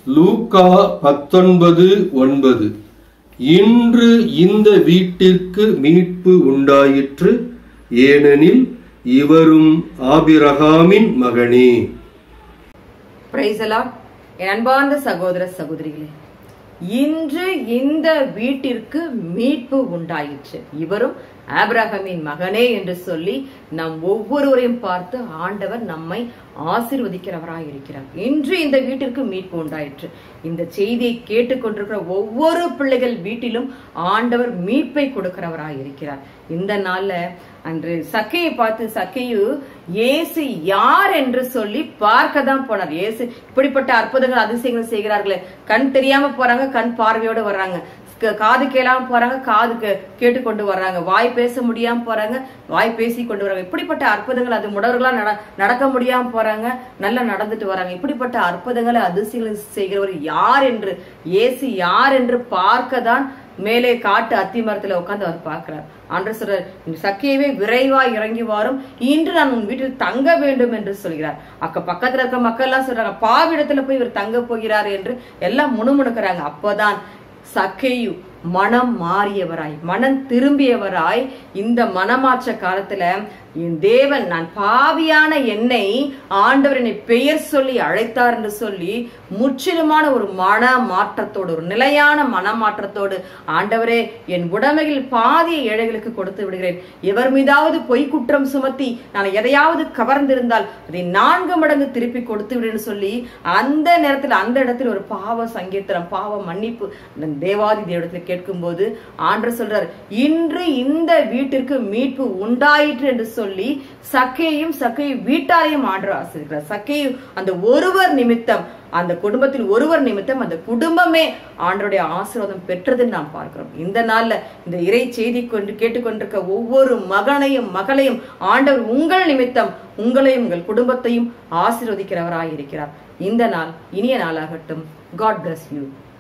லூக்கா பத்தொன்பது ஒன்பது இன்று இந்த வீட்டிற்கு மீட்பு உண்டாயிற்று ஏனெனில் இவரும் ஆபிரகாமின் மகனே பிரைசலா என் அன்பார்ந்த சகோதர சகோதரிகளே இன்று இந்த வீட்டிற்கு மீட்பு உண்டாயிற்று இவரும் ஆபிரகாமின் மகனே என்று சொல்லி நம் ஒவ்வொருவரையும் பார்த்து ஆண்டவர் நம்மை ஆசீர்வதிக்கிறவராய் இருக்கிறார் இன்று இந்த வீட்டிற்கு மீட்பு உண்டாயிற்று இந்த செய்தியை கேட்டுக்கொண்டிருக்கிற ஒவ்வொரு பிள்ளைகள் வீட்டிலும் ஆண்டவர் மீட்பை கொடுக்கிறவராய் இருக்கிறார் இந்த நாள்ல அன்று சக்கையை பார்த்து சக்கையு இயேசு யார் என்று சொல்லி பார்க்க தான் போனார் இயேசு இப்படிப்பட்ட அற்புதங்கள் அதிசயங்கள் செய்கிறார்களே கண் தெரியாம போறாங்க கண் பார்வையோட வர்றாங்க க- காது கேளாம போறாங்க காது கே- கேட்டுக்கொண்டு வர்றாங்க வாய் பேச முடியாம போறாங்க வாய் பேசி கொண்டு வராங்க இப்படிப்பட்ட அற்புதங்கள் அது முடவர்களா நட நடக்க முடியாம போறாங்க நல்லா நடந்துட்டு வராங்க இப்படிப்பட்ட அற்புதங்களை அதிசயங்களை செய்கிறவர் யார் என்று இயேசு யார் என்று பார்க்க தான் மேலே காட்டு அத்தி மரத்துல உட்கார்ந்து அவர் பார்க்கிறார் ஆண்டவர் சொல்றார் "இந்த சக்கியவே விரைவாய் இறங்கி வாரும் இன்று நான் உன் வீட்டில் தங்க வேண்டும் என்று சொல்கிறார் அக்க பக்கத்துல இருக்க மக்கள் எல்லாம் சொல்றாங்க பாவிடத்துல போய் இவர் தங்க போகிறார் என்று எல்லாம் முணுமுணுக்கிறாங்க அப்போதான் சக்கேயு மனம் மாறியவராய் மனம் திரும்பியவராய் இந்த மனமாற்ற காலத்துல என் தேவன் நான் பாவியான என்னை ஆண்டவர் என்னை பெயர் சொல்லி அழைத்தார் என்று சொல்லி முற்றிலுமான ஒரு மன மாற்றத்தோடு ஒரு நிலையான மனமாற்றத்தோடு ஆண்டவரே என் உடைமைகள் பாதிய ஏழைகளுக்கு கொடுத்து விடுகிறேன் எவர் மீதாவது பொய் குற்றம் சுமத்தி நான் எதையாவது கவர்ந்திருந்தால் அதை நான்கு மடங்கு திருப்பி கொடுத்து விடுன்னு சொல்லி அந்த நேரத்தில் அந்த இடத்தில் ஒரு பாவ சங்கீர்த்தனம் பாவ மன்னிப்பு அந்த தேவாதி தேவடத்தில் கேட்கும்போது ஆண்டவர் சொல்றார் இன்று இந்த வீட்டிற்கு மீட்பு உண்டாயிற்று என்று சொல்லி சக்கையும் சக்கையும் வீட்டாரையும் ஆண்டவர் ஆசிரிக்கிறார் சக்கையும் அந்த ஒருவர் நிமித்தம் அந்த குடும்பத்தில் ஒருவர் நிமித்தம் அந்த குடும்பமே ஆண்டருடைய ஆசீர்வாதம் பெற்றதுன்னு நாம் பார்க்கிறோம் இந்த நாள்ல இந்த இறை செய்தி கொண்டு கேட்டுக்கொண்டிருக்க ஒவ்வொரு மகனையும் மகளையும் ஆண்டவர் உங்கள் நிமித்தம் உங்களையும் உங்கள் குடும்பத்தையும் ஆசீர்வதிக்கிறவராய் இருக்கிறார் இந்த நாள் இனிய நாளாகட்டும் காட் bless யூ